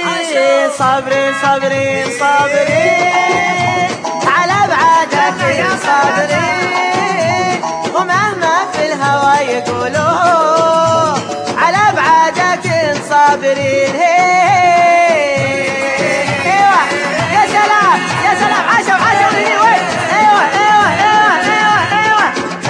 صابرين صابرين صابرين صابرين على بعادك صابرين ومهما في الهوى يقولوا على بعادك صابرين ايوه يا سلام يا سلام عشر عشر وين ايوه ايوه ايوه ايوه ايوه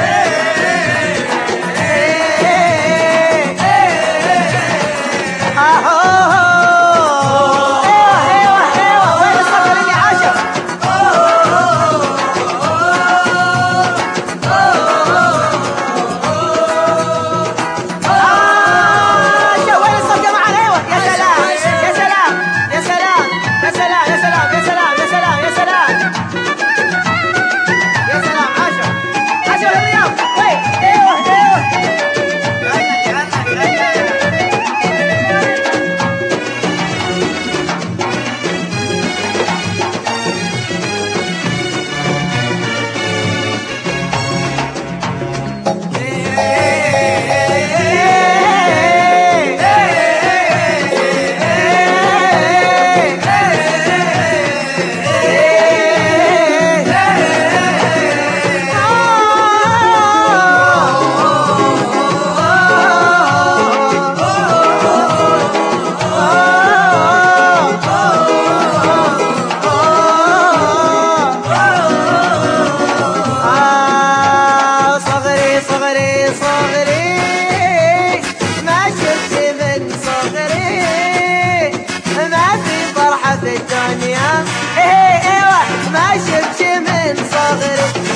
آه، صغري صغري صغري ما شفت من صغري ما في فرحة في الدنيا ايه ايوه ما شفت من صغري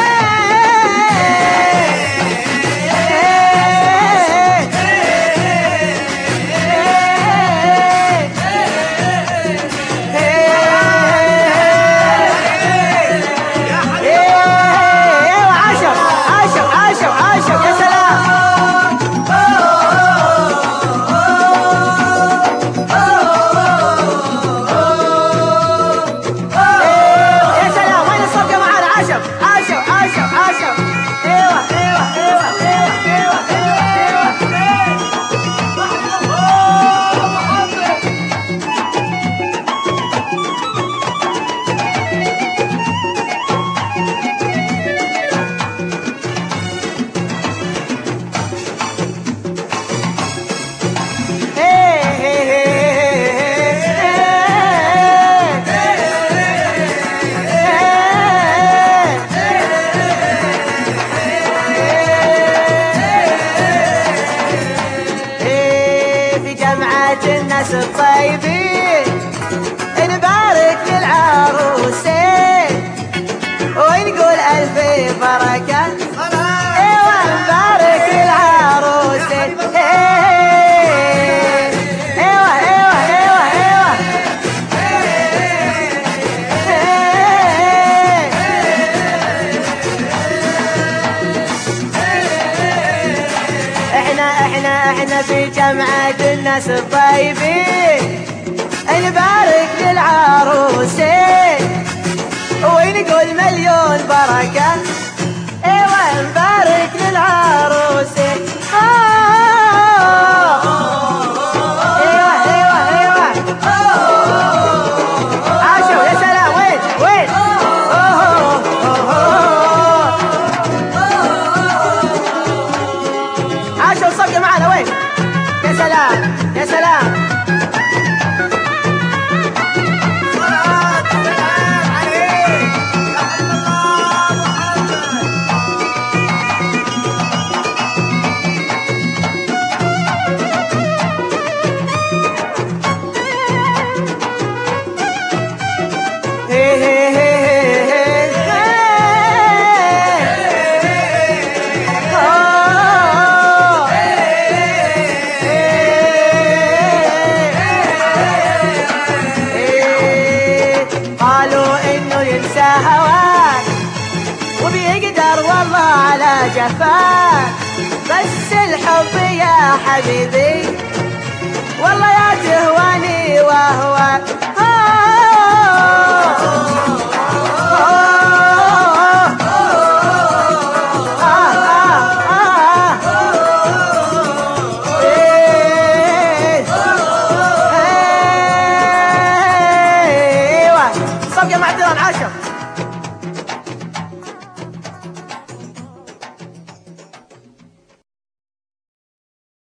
ايوه عشر عشر عشر عشر يا سلام يا سلام وين الصفقة معانا عشر عشر عشر عشر ايوه ايوه ايوه ايوه ايوه ايوه في جمعة الناس الطيبين نبارك للعروسين ونقول ألف بركة ايوه نبارك للعروسين ايوه ايوه ايوه ايوه احنا احنا احنا في جمعة الناس الطيبين نبارك للعروسين ونقول مليون بركة ايوه نبارك للعروسين آه. ايوه ايوه ايوه عاشوا يا سلام وين وين أوه، أوه. عاشوا الصفقة معنا وين يا سلام يا سلام هي هي هي هي هي. آه. إيه. قالوا انه ينسى هواك وبيقدر والله على جفاك بس الحب يا حبيبي والله يا تهواني واهواك آه. آه. آه. آه. آه. إيه. صفقة مع ديران عاشر